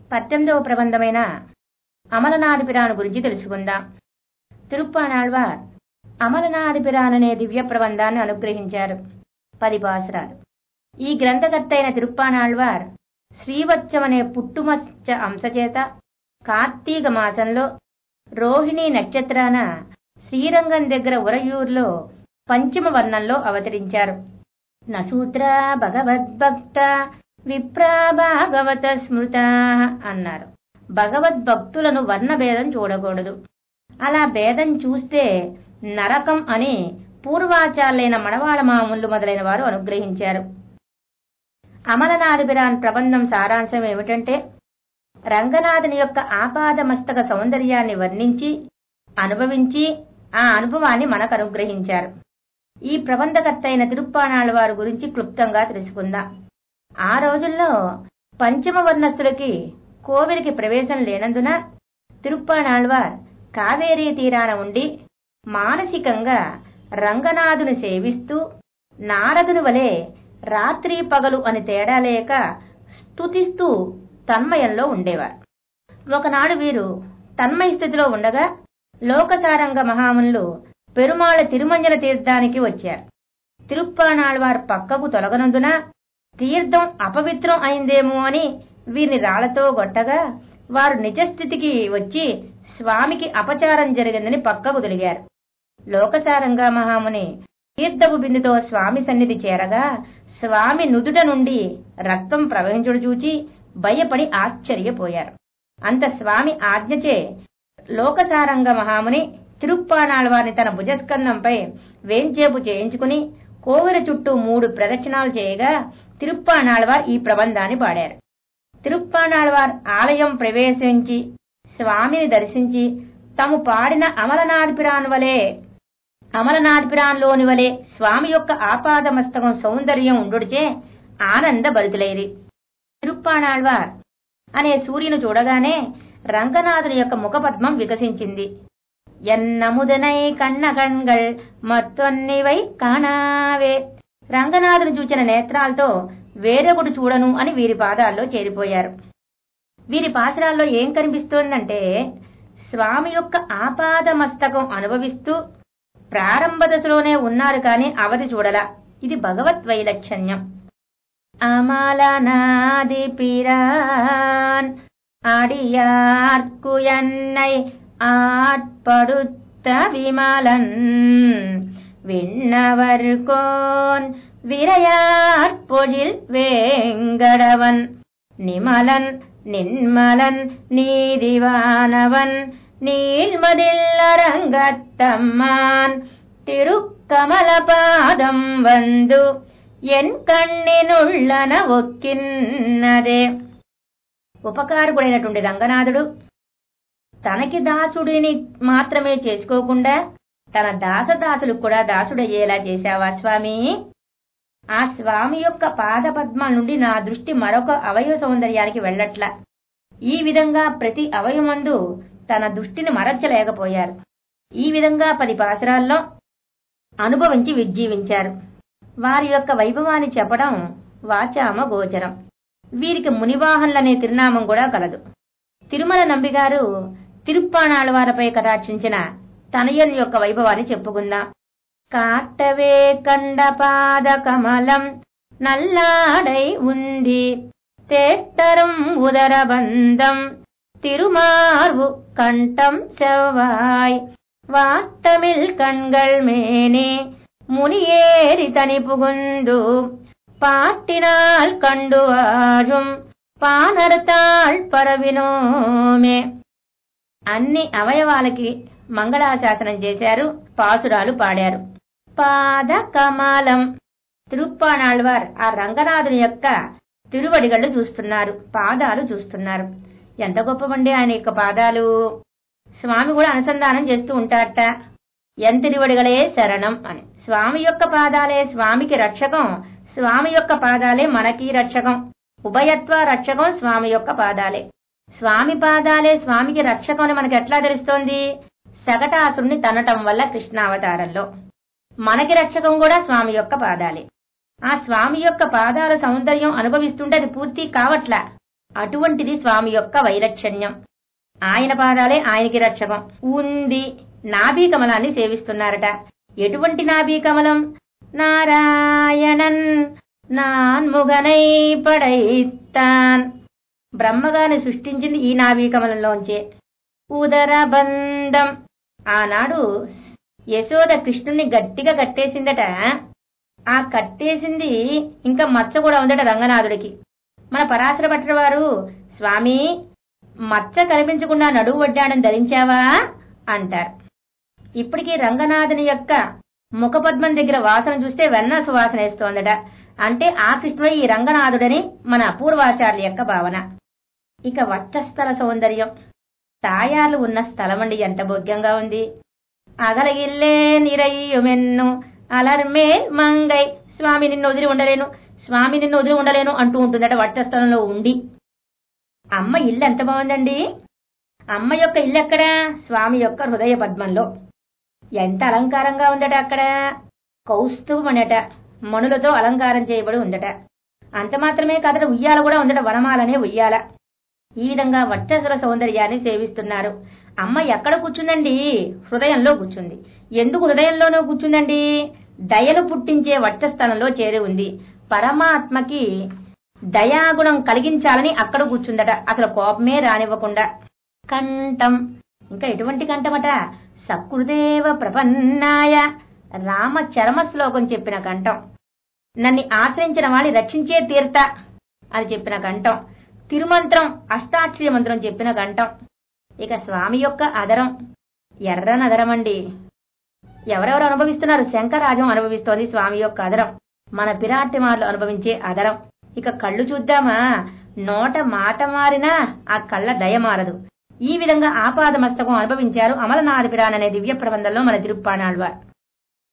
పద్దెనిమిదవ ప్రబంధమైన అమలనాదిపిరాను గురించి తెలుసుకుందాం తిరుప్పానాళ్వార్ అమలనాదిపిరాన్ అనే దివ్య ప్రబంధాన్ని అనుగ్రహించారు పది పాసురాలు ఈ గ్రంథకర్త అయిన తిరుప్పానాళ్వార్ శ్రీవత్సం అనే పుట్టుమచ్చ అంశచేత కార్తీక మాసంలో రోహిణి నక్షత్రాన శ్రీరంగం దగ్గర ఉరయూరులో పంచమ వర్ణంలో అవతరించారు నసూత్ర భగవద్భక్త విప్రా భాగవత స్మృత అన్నారు భగవద్భక్తులను వర్ణభేదం చూడకూడదు అలా భేదం చూస్తే నరకం అని పూర్వాచార్యులైన మణవాళ మామూలు మొదలైన వారు అనుగ్రహించారు అమలనాథిబిరాన్ ప్రబంధం సారాంశం ఏమిటంటే రంగనాథుని యొక్క ఆపాద మస్తక సౌందర్యాన్ని వర్ణించి అనుభవించి ఆ అనుభవాన్ని మనకు అనుగ్రహించారు ఈ ప్రబంధకర్త అయిన తిరుప్పాణాళ్ళ వారి గురించి క్లుప్తంగా తెలుసుకుందాం ఆ రోజుల్లో పంచమ వర్ణస్థులకి కోవిలికి ప్రవేశం లేనందున తిరుప్పాణాళ్వార్ కావేరీ తీరాన ఉండి మానసికంగా రంగనాథుని సేవిస్తూ నారదుని వలె రాత్రి పగలు అని తేడా లేక స్తుతిస్తూ తన్మయంలో ఉండేవారు ఒకనాడు వీరు తన్మయ స్థితిలో ఉండగా లోకసారంగ మహామునులు పెరుమాళ తిరుమంజన తీర్థానికి వచ్చారు తిరుప్పాణాళ్వార్ పక్కకు తొలగనందున తీర్థం అపవిత్రం అయిందేమో అని వీరిని రాళ్లతో గొట్టగా వారు నిజస్థితికి వచ్చి స్వామికి అపచారం జరిగిందని పక్కకు తొలిగారు లోకసారంగా మహాముని తీర్థపు బిందుతో స్వామి సన్నిధి చేరగా స్వామి నుదుట నుండి రక్తం ప్రవహించుడు చూచి భయపడి ఆశ్చర్యపోయారు అంత స్వామి ఆజ్ఞచే లోకసారంగ మహాముని తిరుప్పాణాళ్వారిని తన భుజస్కందంపై వేంచేపు చేయించుకుని కోవెల చుట్టూ మూడు ప్రదక్షిణాలు చేయగా తిరుప్పాణాళ్వార్ ఈ ప్రబంధాన్ని పాడారు తిరుప్పాణాళ్వార్ ఆలయం ప్రవేశించి స్వామిని దర్శించి తాము పాడిన అమలనాథపిరాన్ వలె అమలనాథపిరాన్లోని వలె స్వామి యొక్క ఆపాదమస్తకం సౌందర్యం ఉండుడిచే ఆనంద భరితులైరి తిరుప్పాణాళ్వార్ అనే సూర్యుని చూడగానే రంగనాథుని యొక్క ముఖపద్మం వికసించింది ఎన్నముదనై కన్న కణ్கள் మత్తొన్నివై కాణావే రంగనాథుని చూచిన నేత్రాలతో వేరొకడు చూడను అని వీరి పాదాల్లో చేరిపోయారు వీరి పాసరాల్లో ఏం కనిపిస్తోందంటే స్వామి యొక్క ఆపాద మస్తకం అనుభవిస్తూ ప్రారంభ దశలోనే ఉన్నారు కాని అవధి చూడలా ఇది భగవత్ వైలక్షణ్యం అమలనాది పిరాన్ அடியார்க்கு என்னை ஆட்படுத்த விமலன் விண்ணவர்கோன் விரையார் பொழில் வேங்கடவன் நிமலன் நின்மலன் நீதிவானவன் நீள்மதில் அரங்கத்தம்மான் திருக்கமலபாதம் வந்து என் కన్నినుళ్ళన ఒక్కిన్నదే ఉపకారకుడైనటువంటి రంగనాథుడు తనకి దాసుడిని మాత్రమే చేసుకోకుండా తన దాసదాసులకు కూడా దాసుడయ్యేలా చేశావా స్వామి ఆ స్వామి యొక్క పాదపద్మాల నుండి నా దృష్టి మరొక అవయవ సౌందర్యానికి వెళ్ళట్లా ఈ విధంగా ప్రతి అవయమందు తన దృష్టిని మరచలేకపోయారు ఈ విధంగా పది పాసరాల్లో అనుభవించి విజ్జీవించారు వారి యొక్క వైభవాన్ని చెప్పడం వాచామ గోచరం వీరికి మునివాహన్లనే తిరునామం కూడా కలదు తిరుమల నంబిగారు తిరుప్పాణాళ్వారపై కటాక్షించిన తనయన్ యొక్క వైభవాన్ని చెప్పుకుందాం కాట్టవే కండపాద కమలం నల్లాడై ఉంది తేట్టరం ఉదరబంధం తిరుమార్వు కంఠం செவ்வாய் வாட்டமில் கண்கள் மேனே முனியேறி தனி புகுந்து பாட்டினால் கண்டு வாழும் పానరతాళ్ పరవినోమే అన్ని అవయవాలకి మంగళాశాసనం చేశారు పాసురాలు పాడారు పాద కమలం తిరుప్పాణాళ్వార్ ఆ రంగనాథుని యొక్క తిరువడిగళ్ళు చూస్తున్నారు పాదాలు చూస్తున్నారు ఎంత గొప్పవండి ఆయన యొక్క పాదాలు స్వామి కూడా అనుసంధానం చేస్తూ ఉంటారట ఎంతిరివడిగలే శరణం అని స్వామి యొక్క పాదాలే స్వామికి రక్షకం స్వామి యొక్క పాదాలే మనకి రక్షకం ఉభయత్వ రక్షకం స్వామి యొక్క పాదాలే స్వామి పాదాలే స్వామికి రక్షకం అని మనకి ఎట్లా తెలుస్తోంది సగటాసురుని తనటం వల్ల కృష్ణావతారంలో మనకి రక్షకం కూడా స్వామి యొక్క పాదాలే ఆ స్వామి యొక్క పాదాల సౌందర్యం అనుభవిస్తుంటే అది పూర్తి కావట్లా అటువంటిది స్వామి యొక్క వైలక్షణ్యం ఆయన పాదాలే ఆయనకి రక్షకం ఉంది నాభీ కమలాన్ని సేవిస్తున్నారట ఎటువంటి నాభీ కమలం నారాయణన్ నాన్ముగనై పడైత్తాన్ బ్రహ్మగారిని సృష్టించింది ఈ నాభీ కమలంలోంచే ఉదర బంధం ఆనాడు యశోద కృష్ణుని గట్టిగా కట్టేసిందట ఆ కట్టేసింది ఇంకా మచ్చ కూడా ఉందట రంగనాథుడికి మన పరాశర భట్ల వారు స్వామి మచ్చ కనిపించకుండా నడువు వడ్డాడని ధరించావా అంటారు ఇప్పటికీ రంగనాథుని యొక్క ముఖపద్మం దగ్గర వాసన చూస్తే వెన్న సువాసన వేస్తోందట అంటే ఆ కృష్ణుడు ఈ రంగనాథుడని మన పూర్వాచార్యుల యొక్క భావన ఇక వక్షస్థల సౌందర్యం తాయార్లు ఉన్న స్థలమండి ఎంత భోగ్యంగా ఉంది అగలగిల్లే నిరయ్యుమెన్ను అలర్మేల్ మంగై స్వామి నిన్ను వదిలి ఉండలేను స్వామి నిన్ను వదిలి ఉండలేను అంటూ ఉంటుందట వట్టస్థలంలో ఉండి అమ్మ ఇల్లు ఎంత బాగుందండి అమ్మ యొక్క ఇల్లు ఎక్కడ స్వామి యొక్క హృదయ పద్మంలో ఎంత అలంకారంగా ఉందట అక్కడ కౌస్తుభమనట మణులతో అలంకారం చేయబడి ఉందట అంత మాత్రమే కాదట ఉయ్యాల కూడా ఉందట వనమాలనే ఉయ్యాల ఈ విధంగా వట్టసల సౌందర్యాన్ని సేవిస్తున్నారు అమ్మ ఎక్కడ కూర్చుందండి హృదయంలో కూర్చుంది ఎందుకు హృదయంలోనూ కూర్చుందండి దయను పుట్టించే వక్షస్థలంలో చేరి ఉంది పరమాత్మకి దయాగుణం కలిగించాలని అక్కడ కూర్చుందట అసలు కోపమే రానివ్వకుండా కంఠం ఇంకా ఎటువంటి కంఠమట సకృదేవ ప్రపన్నాయ రామ చరమ శ్లోకం చెప్పిన కంఠం నన్ను ఆశ్రయించిన వాణ్ణి రక్షించే తీర్త అని చెప్పిన కంఠం తిరుమంత్రం అష్టాక్షరి మంత్రం చెప్పిన కంఠం ఇక స్వామి యొక్క అదరం ఎర్రన అదరం అండి ఎవరెవరు అనుభవిస్తున్నారు శంకరాజం అనుభవిస్తోంది స్వామి యొక్క అదరం మన పిరాటిమార్లు అనుభవించే అదరం ఇక కళ్ళు చూద్దామా నోట మాట మారినా ఆ కళ్ళ దయ మారదు ఈ విధంగా ఆపాద మస్తకం అనుభవించారు అమలనాథ పిరాన్ అనే దివ్య ప్రబంధంలో మన తిరుప్పాణాళ్వార్